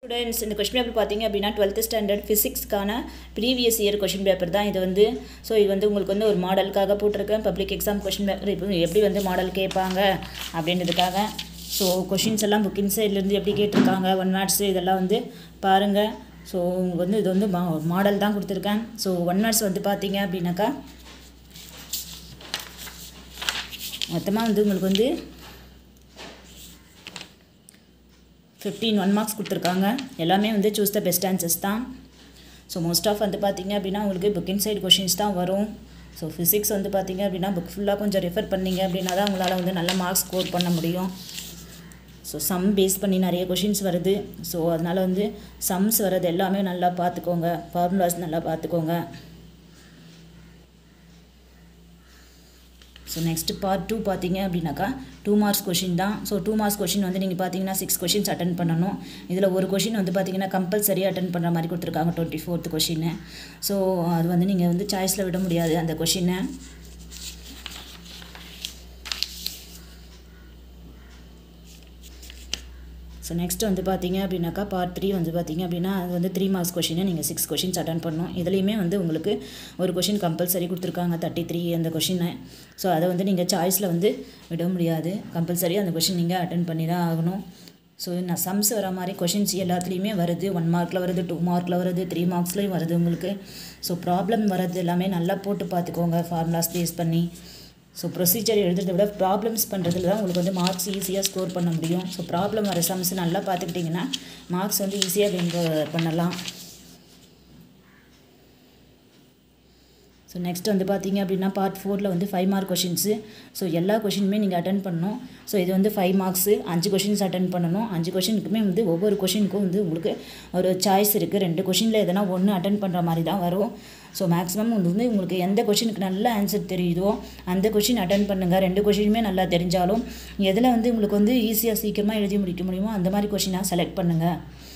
students இந்த question paper பார்த்தீங்க அப்படின்னா டுவெல்த் ஸ்டாண்டர்ட் ஃபிசிக்ஸ்க்கான ப்ரீவியஸ் இயர் கொஷின் பேப்பர் தான் இது வந்து ஸோ இது வந்து உங்களுக்கு வந்து ஒரு மாடலுக்காக போட்டிருக்கேன் பப்ளிக் எக்ஸாம் கொஷின் பேப்பர் இப்போ எப்படி வந்து மாடல் கேட்பாங்க அப்படின்றதுக்காக ஸோ கொஷின்ஸ் எல்லாம் புக்கிங் சைட்லேருந்து எப்படி கேட்டிருக்காங்க ஒன் வேர்ட்ஸு இதெல்லாம் வந்து பாருங்கள் ஸோ உங்களுக்கு வந்து இது வந்து மா மாடல் தான் கொடுத்துருக்கேன் ஸோ ஒன் வேர்ட்ஸ் வந்து பார்த்தீங்க அப்படின்னாக்கா மொத்தமாக வந்து உங்களுக்கு வந்து ஃபிஃப்டீன் ஒன் மார்க்ஸ் கொடுத்துருக்காங்க எல்லாமே வந்து சூஸ் த பெஸ்ட் ஆன்சர்ஸ் தான் ஸோ மோஸ்ட் ஆஃப் வந்து பார்த்தீங்க அப்படின்னா உங்களுக்கு புக் இன்சைட் கொஷின்ஸ் தான் வரும் ஸோ ஃபிசிக்ஸ் வந்து பார்த்தீங்க அப்படின்னா புக் ஃபுல்லாக கொஞ்சம் ரெஃபர் பண்ணீங்க அப்படின்னா தான் உங்களால் வந்து நல்ல மார்க்ஸ் ஸ்கோர் பண்ண முடியும் ஸோ சம் பேஸ் பண்ணி நிறைய கொஷின்ஸ் வருது ஸோ அதனால் வந்து சம்ஸ் வர்றது எல்லாமே நல்லா பார்த்துக்கோங்க ஃபார்முலாஸ் நல்லா பார்த்துக்கோங்க ஸோ நெக்ஸ்ட் பார்ட் டூ பார்த்தீங்க அப்படின்னாக்கா டூ மார்க்ஸ் கொஷின் தான் ஸோ டூ மார்க்ஸ் கொஷின் வந்து நீங்கள் பார்த்தீங்கன்னா சிக்ஸ் கொஷின்ஸ் அட்டன் பண்ணணும் இதில் ஒரு கொஷின் வந்து பார்த்தீங்கன்னா கம்பல்சரி அட்டன் பண்ணுற மாதிரி கொடுத்துருக்காங்க டுவெண்ட்டி ஃபோர்த் கொஷின்னு ஸோ அது வந்து நீங்கள் வந்து சாய்ஸில் விட முடியாது அந்த கொஷினை ஸோ நெக்ஸ்ட் வந்து பார்த்தீங்க அப்படின்னாக்கா பார்ட் த்ரீ வந்து பார்த்தீங்க அப்படின்னா அது வந்து த்ரீ மார்க்ஸ் கொஷினை நீங்கள் சிக்ஸ் கொஷின்ஸ் அட்டன் பண்ணணும் இதுலேயுமே வந்து உங்களுக்கு ஒரு கொஷின் கம்பல்சரி கொடுத்துருக்காங்க தேர்ட்டி த்ரீ அந்த கொஷினை ஸோ அதை வந்து நீங்கள் சாய்ஸில் வந்து விட முடியாது கம்பல்சரி அந்த கொஷின் நீங்கள் அட்டன் பண்ணி தான் ஆகணும் ஸோ நான் சம்ஸ் வர மாதிரி கொஷின்ஸ் எல்லாத்துலேயுமே வருது ஒன் மார்க்கில் வருது டூ மார்க்கில் வருது த்ரீ மார்க்ஸ்லேயும் வருது உங்களுக்கு ஸோ ப்ராப்ளம் வர்றது எல்லாமே நல்லா போட்டு பார்த்துக்கோங்க ஃபார்முலாஸ் பேஸ் பண்ணி ஸோ ப்ரொசீஜர் எழுதுறதை விட ப்ராப்ளம்ஸ் பண்ணுறதுல தான் உங்களுக்கு வந்து மார்க்ஸ் ஈஸியாக ஸ்கோர் பண்ண முடியும் ஸோ ப்ராப்ளம் வர சம்ஸ் நல்லா பார்த்துக்கிட்டிங்கன்னா மார்க்ஸ் வந்து ஈஸியாக வின் பண்ணலாம் ஸோ நெக்ஸ்ட் வந்து பார்த்தீங்க அப்படின்னா பார்ட் ஃபோரில் வந்து ஃபைவ் மார்க் கொஷின்ஸு ஸோ எல்லா கொஷினுமே நீங்கள் அட்டன் பண்ணணும் ஸோ இது வந்து ஃபைவ் மார்க்ஸு அஞ்சு கொஷின்ஸ் அட்டன் பண்ணணும் அஞ்சு கொஷினுக்குமே வந்து ஒவ்வொரு கொஷினுக்கும் வந்து உங்களுக்கு ஒரு சாய்ஸ் இருக்குது ரெண்டு கொஷினில் எதனா ஒன்று அட்டன் பண்ணுற மாதிரி தான் வரும் ஸோ மேக்ஸிமம் வந்து உங்களுக்கு எந்த கொஷினுக்கு நல்ல ஆன்சர் தெரியுதோ அந்த கொஷின் அட்டன் பண்ணுங்கள் ரெண்டு கொஷினுமே நல்லா தெரிஞ்சாலும் எதில் வந்து உங்களுக்கு வந்து ஈஸியாக சீக்கிரமாக எழுதி முடிக்க முடியுமோ அந்த மாதிரி கொஷினாக செலக்ட் பண்ணுங்கள்